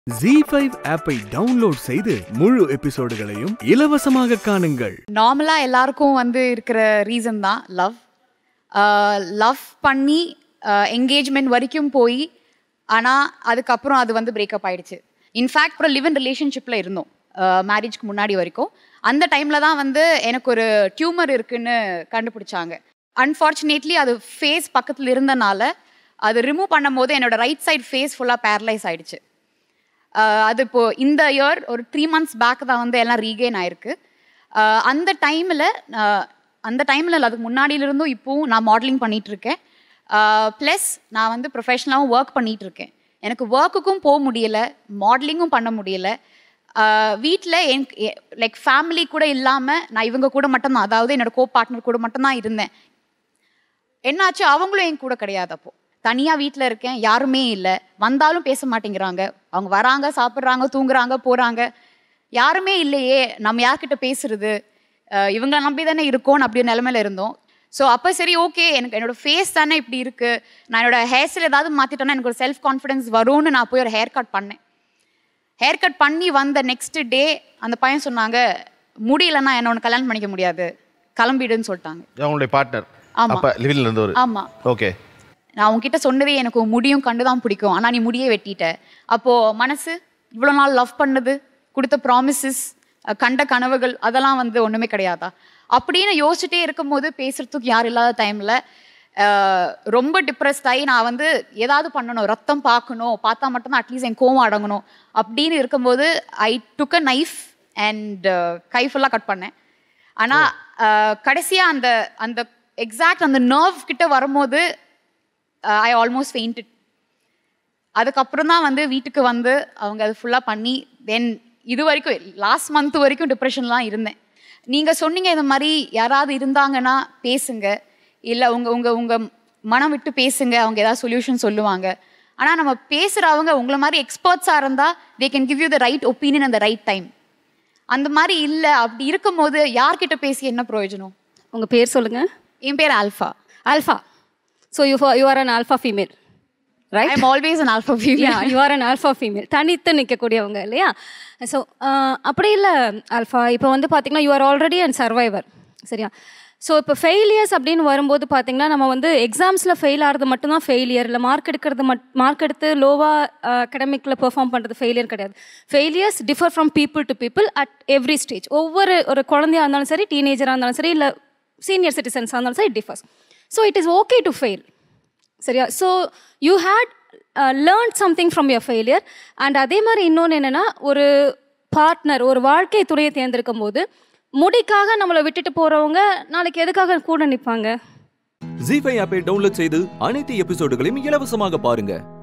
G five ஆப்பை download செய்து முழு எபிசோடுகளையும் இலவசமாக காணுங்கள் நார்மலாக எல்லாருக்கும் வந்து இருக்கிற ரீசன் தான் லவ் லவ் பண்ணி என்கேஜ்மெண்ட் வரைக்கும் போய் ஆனால் அதுக்கப்புறம் அது வந்து பிரேக்கப் ஆயிடுச்சு இன்ஃபேக்ட் அப்புறம் லிவ் இன் ரிலேஷன்ஷிப்பில் இருந்தோம் மேரேஜ்க்கு முன்னாடி வரைக்கும் அந்த டைமில் தான் வந்து எனக்கு ஒரு டியூமர் இருக்குன்னு கண்டுபிடிச்சாங்க அன்ஃபார்ச்சுனேட்லி அது ஃபேஸ் பக்கத்தில் இருந்தனால அது ரிமூவ் பண்ணும் போது என்னோட ரைட் சைடு ஃபேஸ் ஃபுல்லாக பேரலைஸ் ஆயிடுச்சு ஆஹ் அது இப்போ இந்த இயர் ஒரு த்ரீ மந்த்ஸ் பேக் தான் வந்து எல்லாம் ரீகெயின் ஆயிருக்கு ஆஹ் அந்த டைமில் அந்த டைமில் அதுக்கு முன்னாடியிலிருந்தும் இப்போவும் நான் மாடலிங் பண்ணிட்டு இருக்கேன் ப்ளஸ் நான் வந்து ப்ரொஃபஷ்னலாகவும் ஒர்க் பண்ணிட்டு இருக்கேன் எனக்கு ஒர்க்குக்கும் போக முடியல மாடலிங்கும் பண்ண முடியல வீட்டில் என் லைக் ஃபேமிலி கூட இல்லாமல் நான் இவங்க கூட மட்டும்தான் அதாவது என்னோட கோ பார்ட்னர் கூட மட்டும்தான் இருந்தேன் என்னாச்சு அவங்களும் என் கூட கிடையாது அப்போ தனியாக வீட்டில் இருக்கேன் யாருமே இல்லை வந்தாலும் பேச மாட்டேங்கிறாங்க அவங்க வராங்க சாப்பிட்றாங்க தூங்குறாங்க போகிறாங்க யாருமே இல்லையே நம்ம யார்கிட்ட பேசுறது அஹ் இவங்கள நம்பி தானே இருக்கோம் அப்படி நிலமையில இருந்தோம் ஸோ அப்போ சரி ஓகே எனக்கு என்னோட ஃபேஸ் தானே இப்படி இருக்கு நான் என்னோட ஹேர்ஸில் ஏதாவது மாற்றிட்டோன்னா எனக்கு ஒரு செல்ஃப் கான்ஃபிடன்ஸ் வரும்னு நான் போய் ஒரு ஹேர் கட் பண்ணேன் ஹேர் கட் பண்ணி வந்த நெக்ஸ்ட் டே அந்த பையன் சொன்னாங்க முடியலன்னா என்ன உனக்கு கல்யாணம் பண்ணிக்க முடியாது கிளம்பிடுன்னு சொல்லிட்டாங்க அவங்களுடைய பார்ட்னர் ஆமா. அப்ப லிவில் இருந்தவர் ஆமாம் ஓகே நான் உன்கிட்ட சொன்னதே எனக்கு உன் முடியும் கண்டு தான் பிடிக்கும் ஆனால் நீ முடியே வெட்டிட்ட அப்போ மனசு இவ்வளோ நாள் லவ் பண்ணது கொடுத்த ப்ராமிசஸ் கண்ட கனவுகள் அதெல்லாம் வந்து ஒன்றுமே கிடையாதா அப்படின்னு யோசிச்சுட்டே இருக்கும்போது பேசுறதுக்கு யார் இல்லாத டைமில் ரொம்ப டிப்ரெஸ்ட் ஆகி நான் வந்து ஏதாவது பண்ணணும் ரத்தம் பார்க்கணும் பார்த்தா மட்டும்தான் அட்லீஸ்ட் என் கோவம் அடங்கணும் அப்படின்னு இருக்கும்போது ஐ டுக் அ நைஃப் அண்ட் கை ஃபுல்லாக கட் பண்ணேன் ஆனால் கடைசியாக அந்த அந்த எக்ஸாக்ட் அந்த நர்வ் கிட்ட வரும்போது ஐ ஆல்மோஸ்ட் ஃபெயின்டட் அதுக்கப்புறம் தான் வந்து வீட்டுக்கு வந்து அவங்க அது ஃபுல்லாக பண்ணி தென் இது வரைக்கும் லாஸ்ட் மந்த் வரைக்கும் டிப்ரெஷன்லாம் இருந்தேன் நீங்கள் சொன்னீங்க இந்த மாதிரி யாராவது இருந்தாங்கன்னா பேசுங்க இல்லை உங்கள் உங்கள் உங்கள் மனம் விட்டு பேசுங்க அவங்க ஏதாவது சொல்யூஷன் சொல்லுவாங்க ஆனால் நம்ம பேசுகிறவங்க உங்களை மாதிரி எக்ஸ்பர்ட்ஸாக இருந்தால் they can give you the right opinion அந்த ரைட் டைம் அந்த மாதிரி இல்லை அப்படி இருக்கும்போது யார்கிட்ட பேசி என்ன பிரயோஜனம் உங்க பேர் சொல்லுங்க என் பேர் alpha alpha so you you are an alpha female I right am always an alpha ya you are an alpha female தனித்து நிற்கக்கூடியவங்க இல்லையா ஸோ அப்படி இல்லை ஆல்ஃபா இப்போ வந்து பார்த்தீங்கன்னா you are already and survivor சரியா ஸோ இப்போ ஃபெயிலியர்ஸ் அப்படின்னு வரும்போது பார்த்தீங்கன்னா நம்ம வந்து எக்ஸாம்ஸில் ஃபெயில் ஆகிறது மட்டும்தான் ஃபெயிலியர் இல்லை மார்க் எடுக்கிறது மட் மார்க் எடுத்து லோவாக அகடமிக்கில் பெர்ஃபார்ம் பண்ணுறது ஃபெயிலியர் கிடையாது failures differ from people to people at every stage ஒவ்வொரு ஒரு குழந்தையா இருந்தாலும் சரி டீனேஜராக இருந்தாலும் சரி இல்லை சீனியர் சிட்டிசன்ஸாக இருந்தாலும் சரி differs so it is okay to fail சரியா so you had learn something from your failure and அதே மாதிரி இன்னொன்று என்னென்னா ஒரு பார்ட்னர் ஒரு வாழ்க்கை துணையை தேர்ந்தெடுக்கும் போது முடிக்காக நம்மளை விட்டுட்டு போகிறவங்க நாளைக்கு எதுக்காக கூட நிற்பாங்க ஜி ஃபைவ் ஆப்பை டவுன்லோட் செய்து அனைத்து எபிசோடுகளையும் இலவசமாக பாருங்க